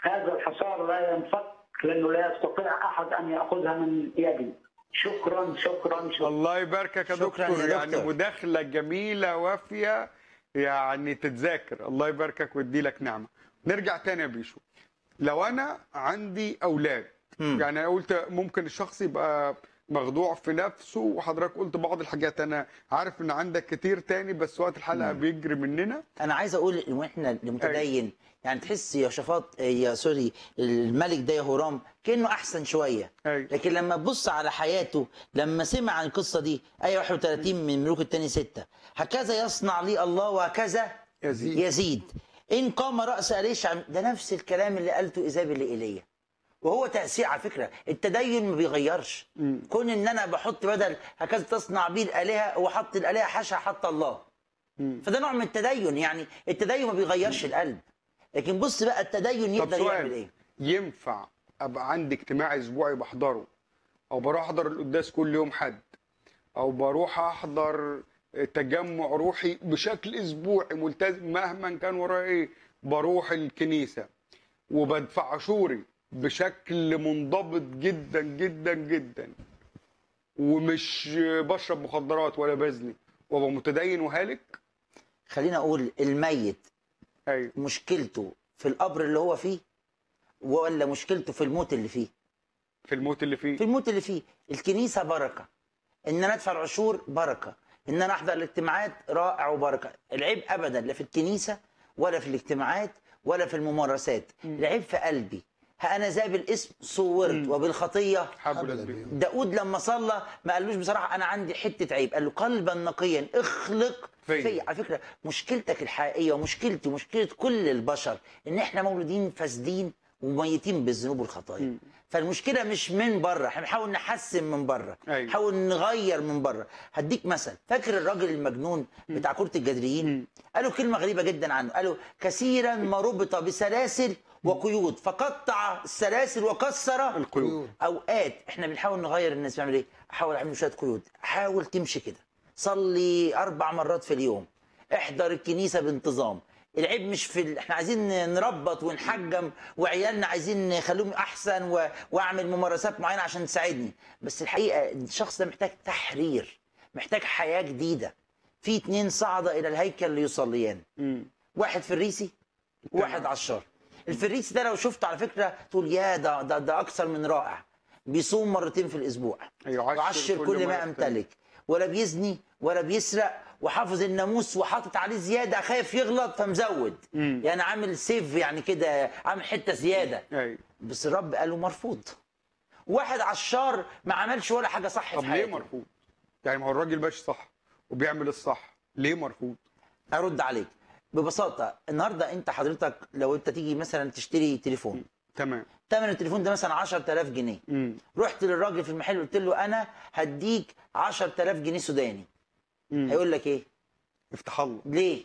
هذا الحصار لا ينفك لانه لا يستطيع احد ان ياخذها من يدي شكرا شكرا شكرا الله يباركك يا شكراً دكتور يا يعني دكتور. مداخله جميله وافيه يعني تتذاكر الله يباركك ويدي لك نعمه نرجع تاني يا بيشو لو انا عندي اولاد مم. يعني انا قلت ممكن الشخص يبقى مخدوع في نفسه وحضرتك قلت بعض الحاجات انا عارف ان عندك كتير تاني بس وقت الحلقه بيجري مننا انا عايز اقول ان احنا المتدين يعني تحس يا شفاط يا سوري الملك ده يا هرام كانه احسن شويه أيوة. لكن لما تبص على حياته لما سمع عن القصه دي ايه 31 من ملوك الثاني 6 هكذا يصنع لي الله وهكذا يزيد. يزيد ان قام راس اليشع ده نفس الكلام اللي قالته ايزابل لايليا وهو تأثير على فكرة التدين ما بيغيرش كون ان انا بحط بدل هكذا تصنع بيه الالهه وحط الالهه حاشا حط الله فده نوع من التدين يعني التدين ما بيغيرش القلب لكن بص بقى التدين طب يقدر يعمل سؤال ايه ينفع ابقى عندي اجتماع اسبوعي بحضره او بروح احضر القداس كل يوم حد او بروح احضر تجمع روحي بشكل اسبوعي ملتزم مهما كان ورايا ايه بروح الكنيسه وبدفع عشوري بشكل منضبط جدا جدا جدا ومش بشرب مخدرات ولا بزني وابقى متدين وهالك خلينا اقول الميت ايوه مشكلته في القبر اللي هو فيه ولا مشكلته في الموت اللي فيه في الموت اللي في فيه الموت اللي فيه الكنيسه بركه ان انا ادفع العشور بركه ان انا احضر الاجتماعات رائع وبركه العيب ابدا لا في الكنيسه ولا في الاجتماعات ولا في الممارسات العيب في قلبي ها انا ذا بالاسم صورت وبالخطيه حبل البيت داود لما صلى ما قالوش بصراحه انا عندي حته عيب قال له قلبا نقيا اخلق فيا. في على فكره مشكلتك الحقيقيه ومشكلتي ومشكله كل البشر ان احنا مولودين فاسدين وميتين بالذنوب والخطايا فالمشكله مش من بره احنا بنحاول نحسن من بره أيوة. نحاول نغير من بره هديك مثل فاكر الراجل المجنون بتاع كره الجدريين قالوا كلمه غريبه جدا عنه قالوا كثيرا ما ربط بسلاسل وقيود فقطع السلاسل وكسر القيود. اوقات احنا بنحاول نغير الناس بيعمل ايه احاول اعمل له شويه قيود حاول تمشي كده صلي اربع مرات في اليوم احضر الكنيسه بانتظام العيب مش في ال... احنا عايزين نربط ونحجم وعيالنا عايزين نخليهم احسن و... واعمل ممارسات معينه عشان تساعدني بس الحقيقه الشخص ده محتاج تحرير محتاج حياه جديده في اتنين صعد الى الهيكل ليصليان واحد فريسي وواحد عشار الفريسي ده لو شفته على فكره تقول يا ده ده, ده اكثر من رائع بيصوم مرتين في الاسبوع يعشر يعشر كل كل ما ما يمتلك. امتلك ولا بيزني ولا بيسرق وحافظ الناموس وحاطط عليه زياده خايف يغلط فمزود يعني عامل سيف يعني كده عامل حته زياده ايوه بس الرب قال له مرفوض واحد عشار ما عملش ولا حاجه صح طب في ليه حياته مرفوض؟ يعني ما هو الراجل ماشي صح وبيعمل الصح ليه مرفوض؟ ارد عليك ببساطه النهارده انت حضرتك لو انت تيجي مثلا تشتري تليفون تمام ثمن التليفون ده مثلا 10000 جنيه امم رحت للراجل في المحل قلت له انا هديك 10000 جنيه سوداني مم. هيقول لك ايه افتح الله ليه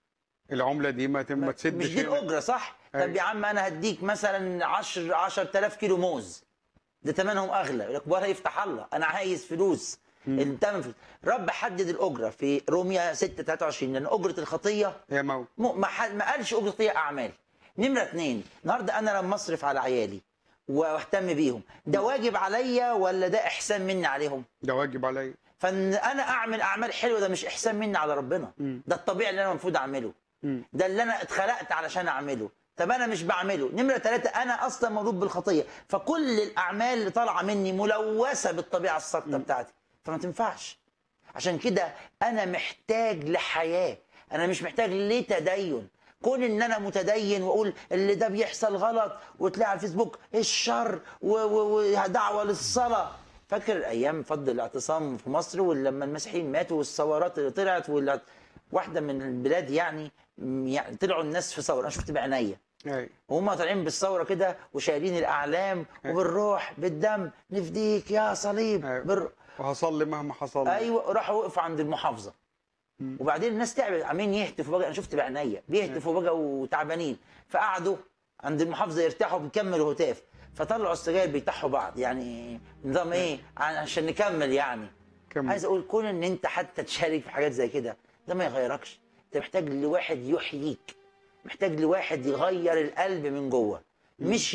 العمله دي ما تم ما تسدش مش دي هنا. الاجره صح أيوة. طب يا عم انا هديك مثلا 10 10000 كيلو موز ده ثمنهم اغلى يقول لك ولا يفتح الله انا عايز فلوس الثمن فلوس رب حدد الاجره في روميا 6 23 لان اجره الخطيه يا مو م- ما ح- ما قالش اجره هي اعمال نمره اثنين النهارده انا لما اصرف على عيالي واهتم بيهم ده واجب عليا ولا ده احسان مني عليهم ده واجب عليا فان انا اعمل اعمال حلوه ده مش احسان مني على ربنا ده الطبيعي اللي انا المفروض اعمله ده اللي انا اتخلقت علشان اعمله طب انا مش بعمله نمره ثلاثة انا اصلا مولود بالخطيه فكل الاعمال اللي طالعه مني ملوثه بالطبيعه الساقطه بتاعتي فما تنفعش عشان كده انا محتاج لحياه انا مش محتاج لتدين كون ان انا متدين واقول اللي ده بيحصل غلط وتلاقي على الفيسبوك الشر و- و- ودعوه للصلاه فاكر ايام فض الاعتصام في مصر ولما المسيحيين ماتوا والثورات اللي طلعت واللي واحده من البلاد يعني م- يعني طلعوا الناس في ثوره انا شفت بعينيا ايوه وهم طالعين بالثوره كده وشايلين الاعلام وبالروح بالدم نفديك يا صليب أيوة. بالروح وهصلي مهما حصل ايوه راحوا وقفوا عند المحافظه وبعدين الناس تعبت عمالين يهتفوا بقى انا شفت بعينيا بيهتفوا بقى وتعبانين فقعدوا عند المحافظه يرتاحوا بيكملوا هتاف فطلعوا السجاير بيتحوا بعض يعني نظام ايه عشان نكمل يعني كمل. عايز اقول كون ان انت حتى تشارك في حاجات زي كده ده ما يغيركش انت محتاج لواحد يحييك محتاج لواحد يغير القلب من جوه مش